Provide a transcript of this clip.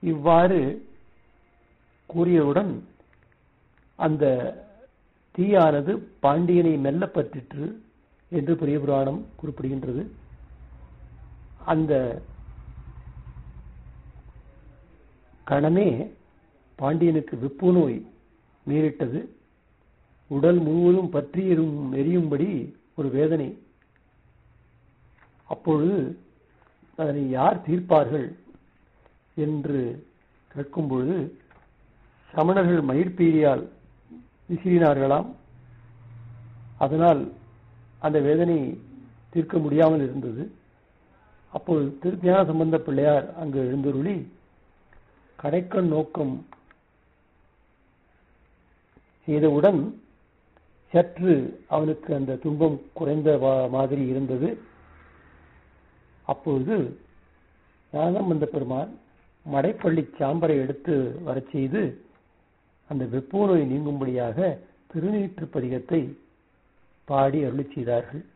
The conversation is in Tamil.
இவ்வாறு கூறியவுடன் அந்த தீயானது பாண்டியனை மெல்ல பற்றிற்று என்று பெரிய புராணம் குறிப்பிடுகின்றது அந்த கணமே பாண்டியனுக்கு வெப்பு நோய் நேரிட்டது உடல் முழுவதும் பற்றி எரும் எரியும்படி ஒரு வேதனை அப்பொழுது அதனை யார் தீர்ப்பார்கள் என்று கேட்கும் பொழுது சமணர்கள் மயிர்பீலியால் விசிறினார்களாம் அதனால் அந்த வேதனை தீர்க்க முடியாமல் இருந்தது அப்போது திருஞான சம்பந்த பிள்ளையார் அங்கு எழுந்தருளி கடைக்கண் நோக்கம் செய்தவுடன் சற்று அவனுக்கு அந்த துன்பம் குறைந்த மாதிரி இருந்தது அப்பொழுது ஞானசம்பந்த பெருமான் மடைப்பள்ளி சாம்பரை எடுத்து வரச் செய்து அந்த வெப்போ நோய் நீங்கும்படியாக திருநீற்று பதிகத்தை பாடி அருளி செய்தார்கள்